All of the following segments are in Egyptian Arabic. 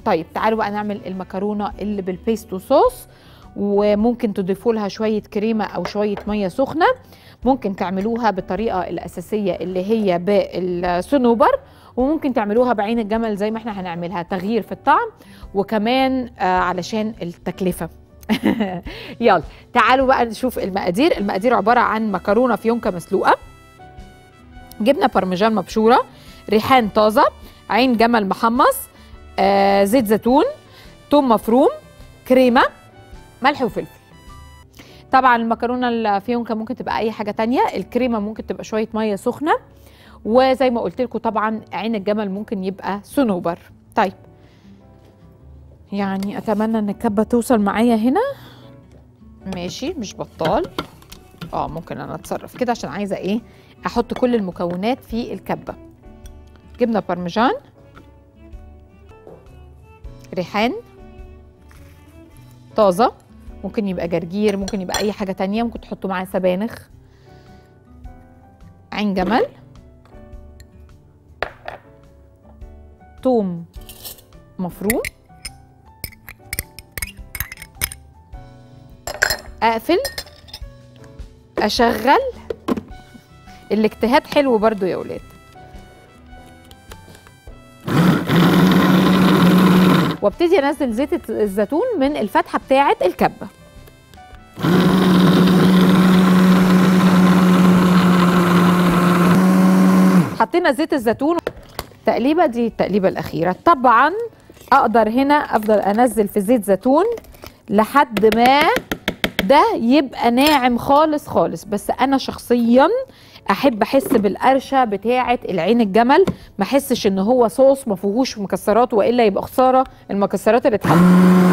طيب تعالوا بقى نعمل المكرونه اللي بالبيستو صوص وممكن تضيفوا لها شويه كريمه او شويه ميه سخنه ممكن تعملوها بالطريقه الاساسيه اللي هي بالصنوبر وممكن تعملوها بعين الجمل زي ما احنا هنعملها تغيير في الطعم وكمان آه علشان التكلفه يلا تعالوا بقى نشوف المقادير المقادير عباره عن مكرونه فيونكه مسلوقه جبنه بارميجان مبشوره ريحان طازه عين جمل محمص آه زيت زيتون توم مفروم كريمه ملح وفلفل طبعا المكرونه الفيونكه ممكن تبقى اي حاجه تانية الكريمه ممكن تبقى شويه ميه سخنه وزي ما قلت لكم طبعا عين الجمل ممكن يبقى صنوبر طيب يعني اتمنى ان الكبه توصل معايا هنا ماشي مش بطال اه ممكن انا اتصرف كده عشان عايزه ايه احط كل المكونات في الكبه جبنه بارميجان ريحان طازه ممكن يبقى جرجير ممكن يبقى اي حاجه تانية ممكن تحطوا معاه سبانخ عين جمل توم مفروم اقفل اشغل الاجتهاد حلو برضو يا ولاد وابتدي انزل زيت الزيتون من الفتحه بتاعه الكبه حطينا زيت الزيتون التقليبه دي التقليبه الاخيره طبعا اقدر هنا افضل انزل في زيت زيتون لحد ما ده يبقى ناعم خالص خالص بس انا شخصيا احب احس بالقرشه بتاعه العين الجمل ما احسش ان هو صوص ما فيهوش مكسرات والا يبقى خساره المكسرات اللي اتحطت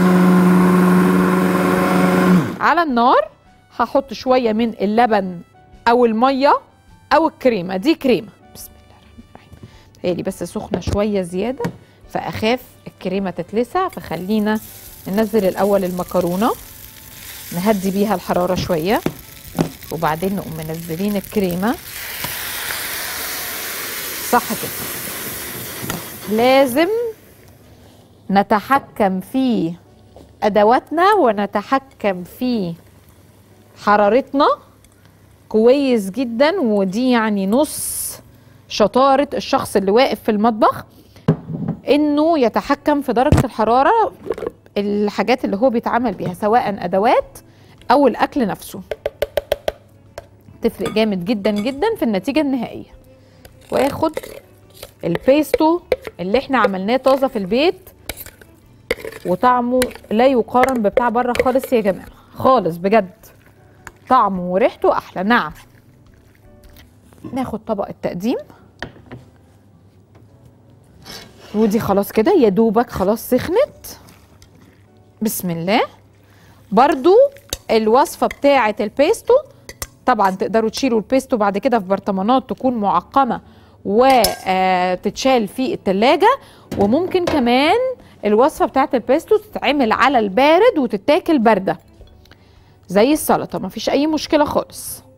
على النار هحط شويه من اللبن او الميه او الكريمه دي كريمه بسم الله الرحمن الرحيم هي بس سخنه شويه زياده فاخاف الكريمه تتلسع فخلينا ننزل الاول المكرونه نهدي بيها الحراره شويه وبعدين نقوم منزلين الكريمه صح كده لازم نتحكم في ادواتنا ونتحكم في حرارتنا كويس جدا ودي يعني نص شطاره الشخص اللي واقف في المطبخ انه يتحكم في درجه الحراره الحاجات اللي هو بيتعامل بيها سواء ادوات او الاكل نفسه تفرق جامد جدا جدا في النتيجه النهائيه واخد البيستو اللي احنا عملناه طازه في البيت وطعمه لا يقارن ببتاع بره خالص يا جماعه خالص بجد طعمه وريحته احلى نعم ناخد طبق التقديم ودي خلاص كده يا دوبك خلاص سخنت بسم الله برضو الوصفه بتاعه البيستو طبعا تقدروا تشيلوا البيستو بعد كده في برطمانات تكون معقمه وتتشال في التلاجة وممكن كمان الوصفه بتاعه البيستو تتعمل على البارد وتتاكل بارده زي السلطه مفيش اي مشكله خالص